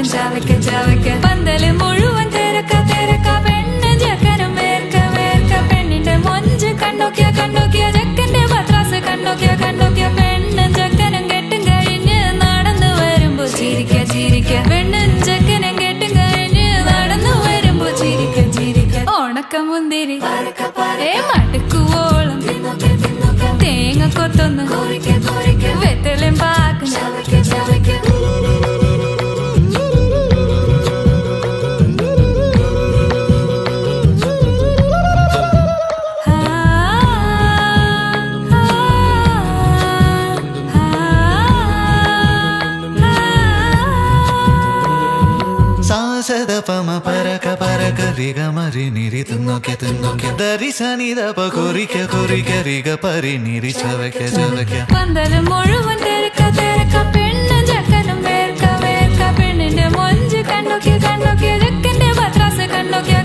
പാക്കും ചവയ്ക്ക ചവയ്ക്ക പന്തല് മുഴുവൻ തിരക്ക തിരക്ക പെണ്ണ് ചെക്കനും വേർക്ക വേർക്ക പെണ്ണിന്റെ മൊഞ്ച് കണ്ടോക്കിയ കണ്ടോക്കിയ ചെക്കന്റെ പത്രാസ് കണ്ടോക്കിയ കണ്ടോക്കിയ പെണ്ണും ചെക്കനും കെട്ടും കഴിഞ്ഞ് നടന്നു വരുമ്പോ ചിരിക്ക ചിരിക്ക പെണ്ണും ചെക്കനും കെട്ടും കഴിഞ്ഞ് നടന്നു വരുമ്പോ ചിരിക്ക ചിരിക്ക ഉണക്ക മുന്തിരി ഏ മടുക്കുവോളം തേങ്ങ കൊത്തൊന്ന് വെത്തലും പാക്കും സാസദ പമ പരക പരക റിഗ മരി നിരി തിന്നൊക്കെ തിന്നൊക്കെ ദരി സനിത പ കുറിക്ക കുറിക്ക റിഗ പരി നിരി ചവയ്ക്ക ചവയ്ക്ക പന്തല് മുഴുവൻ തിരക്ക തിരക്ക പെണ്ണും ചെക്കനും വേർക്ക വേർക്ക പെണ്ണിന്റെ മൊഞ്ച് കണ്ടോക്കിയ കണ്ടോക്കിയ ചെക്കന്റെ പത്രാസ് കണ്ടോക്കിയ